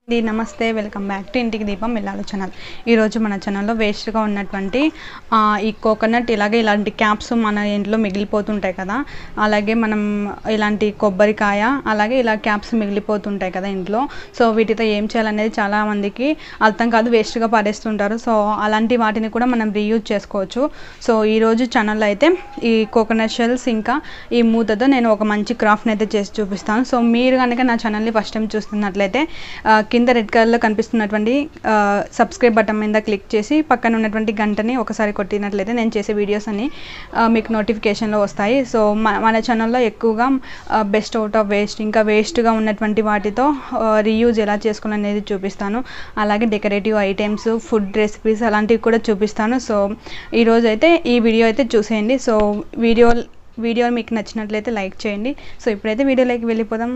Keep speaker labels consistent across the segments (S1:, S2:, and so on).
S1: the నమస్తే welcome back to ఇంటికి దీపం ఇల్లాలు ఛానల్ ఈరోజు మన ఛానల్లో వేస్ట్గా ఉన్నటువంటి ఆ, ఈ కోకోనట్ ఇలాగే ఇలాంటి క్యాప్స్ మన ఇంట్లో మిగిలిపోతుంటాయి కదా అలాగే మనం ఇలాంటి కొబ్బరికాయ అలాగే ఇలా క్యాప్స్ మిగిలిపోతుంటాయి కదా ఇంట్లో సో వీటితో ఏం చేయాలనేది చాలా మందికి అర్థం కాదు వేస్ట్గా పడేస్తుంటారు సో అలాంటి వాటిని కూడా మనం రీయూజ్ చేసుకోవచ్చు సో ఈరోజు ఛానల్లో అయితే ఈ కోకోనట్ షెల్స్ ఇంకా ఈ మూతతో నేను ఒక మంచి క్రాఫ్ట్ని అయితే చేసి చూపిస్తాను సో మీరు కనుక నా ఛానల్ని ఫస్ట్ టైం చూస్తున్నట్లయితే ఆ, కింద రెడ్ కలర్లో కనిపిస్తున్నటువంటి సబ్స్క్రైబ్ బటన్ మీద క్లిక్ చేసి పక్కన ఉన్నటువంటి గంటని ఒకసారి కొట్టినట్లయితే నేను చేసే వీడియోస్ అన్ని ఆ, మీకు నోటిఫికేషన్లో వస్తాయి సో మ- మన ఛానల్లో ఎక్కువగా బెస్ట్ అవుట్ ఆఫ్ వేస్ట్ ఇంకా వేస్ట్గా ఉన్నటువంటి వాటితో రీయూజ్ ఎలా చేసుకోవాలనేది చూపిస్తాను అలాగే డెకరేటివ్ ఐటమ్స్ ఫుడ్ రెసిపీస్ అలాంటివి కూడా చూపిస్తాను సో ఈరోజు అయితే ఈ వీడియో అయితే చూసేయండి సో వీడియో వీడియో మీకు నచ్చినట్లయితే లైక్ చేయండి సో ఇప్పుడైతే వీడియోలోకి వెళ్ళిపోదాం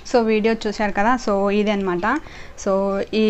S1: సో వీడియో చూశారు కదా సో ఇదే అనమాట సో ఈ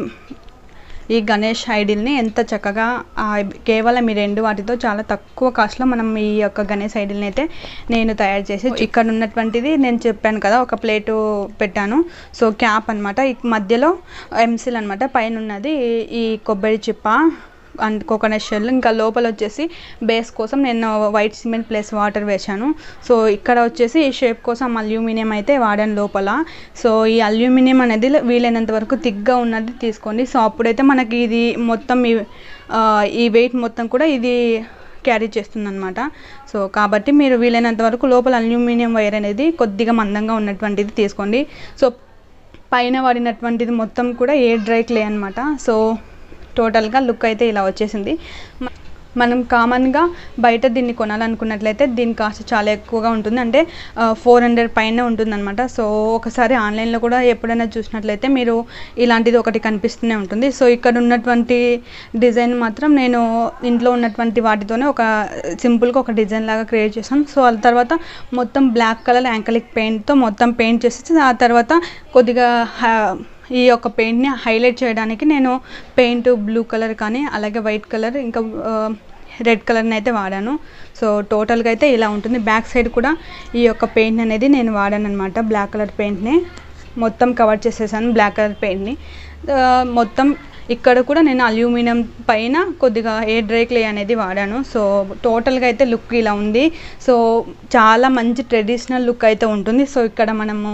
S1: ఈ గణేష్ ఐడిల్ని ఎంత చక్కగా ఆ, కేవలం ఈ రెండు వాటితో చాలా తక్కువ కాస్ట్లో మనం ఈ యొక్క గణేష్ ఐడిల్ని అయితే నేను తయారు చేసి ఇక్కడ ఉన్నటువంటిది నేను చెప్పాను కదా ఒక ప్లేటు పెట్టాను సో క్యాప్ అనమాట ఈ మధ్యలో ఎంసిల్ అనమాట పైన ఉన్నది ఈ కొబ్బరి చిప్ప అండ్ కోకోనట్ షెల్ ఇంకా లోపల వచ్చేసి బేస్ కోసం నేను వైట్ సిమెంట్ ప్లస్ వాటర్ వేశాను సో ఇక్కడ వచ్చేసి ఈ షేప్ కోసం అల్యూమినియం అయితే వాడాను లోపల సో ఈ అల్యూమినియం అనేది వీలైనంత వరకు థిక్గా ఉన్నది తీసుకోండి సో అప్పుడైతే మనకి ఇది మొత్తం ఈ ఆ, ఈ వెయిట్ మొత్తం కూడా ఇది క్యారీ చేస్తుంది అనమాట సో కాబట్టి మీరు వీలైనంత వరకు లోపల అల్యూమినియం వైర్ అనేది కొద్దిగా మందంగా ఉన్నటువంటిది తీసుకోండి సో పైన వాడినటువంటిది మొత్తం కూడా ఎయిర్ డ్రై క్లే అనమాట సో టోటల్గా లుక్ అయితే ఇలా వచ్చేసింది మ- మనం కామన్గా బయట దీన్ని కొనాలనుకున్నట్లయితే దీని కాస్ట్ చాలా ఎక్కువగా ఉంటుంది అంటే ఫోర్ హండ్రెడ్ పైన ఉంటుందన్నమాట సో ఒకసారి ఆన్లైన్లో కూడా ఎప్పుడైనా చూసినట్లయితే మీరు ఇలాంటిది ఒకటి కనిపిస్తూనే ఉంటుంది సో ఇక్కడ ఉన్నటువంటి డిజైన్ మాత్రం నేను ఇంట్లో ఉన్నటువంటి వాటితోనే ఒక సింపుల్గా ఒక డిజైన్ లాగా క్రియేట్ చేశాను సో ఆ తర్వాత మొత్తం బ్లాక్ కలర్ యాంకలిక్ పెయింట్తో మొత్తం పెయింట్ చేసి ఆ తర్వాత కొద్దిగా హా- ఈ యొక్క పెయింట్ని హైలైట్ చేయడానికి నేను పెయింట్ బ్లూ కలర్ కానీ అలాగే వైట్ కలర్ ఇంకా రెడ్ కలర్ని అయితే వాడాను సో టోటల్గా అయితే ఇలా ఉంటుంది బ్యాక్ సైడ్ కూడా ఈ యొక్క పెయింట్ అనేది నేను వాడాను అనమాట బ్లాక్ కలర్ పెయింట్ని మొత్తం కవర్ చేసేసాను బ్లాక్ కలర్ పెయింట్ని ఆ, మొత్తం ఇక్కడ కూడా నేను అల్యూమినియం పైన కొద్దిగా ఎయిర్ డ్రై క్లే అనేది వాడాను సో టోటల్గా అయితే లుక్ ఇలా ఉంది సో చాలా మంచి ట్రెడిషనల్ లుక్ అయితే ఉంటుంది సో ఇక్కడ మనము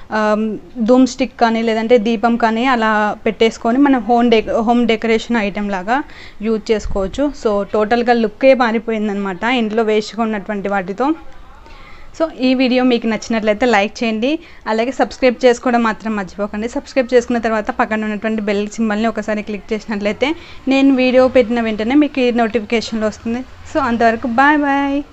S1: ధూమ్ స్టిక్ కానీ లేదంటే దీపం కానీ అలా పెట్టేసుకొని మనం home deco home decoration item లాగా యూజ్ చేసుకోవచ్చు సో టోటల్గా లుక్కే మారిపోయిందనమాట ఇంట్లో వేస్ట్గా ఉన్నటువంటి వాటితో సో ఈ వీడియో మీకు నచ్చినట్లయితే లైక్ చేయండి అలాగే సబ్స్క్రైబ్ చేసుకోవడం మాత్రం మర్చిపోకండి సబ్స్క్రైబ్ చేసుకున్న తర్వాత పక్కన ఉన్నటువంటి బెల్ సింబల్ని ఒకసారి క్లిక్ చేసినట్లయితే నేను వీడియో పెట్టిన వెంటనే మీకు ఈ నోటిఫికేషన్లో వస్తుంది సో అంతవరకు బాయ్ బాయ్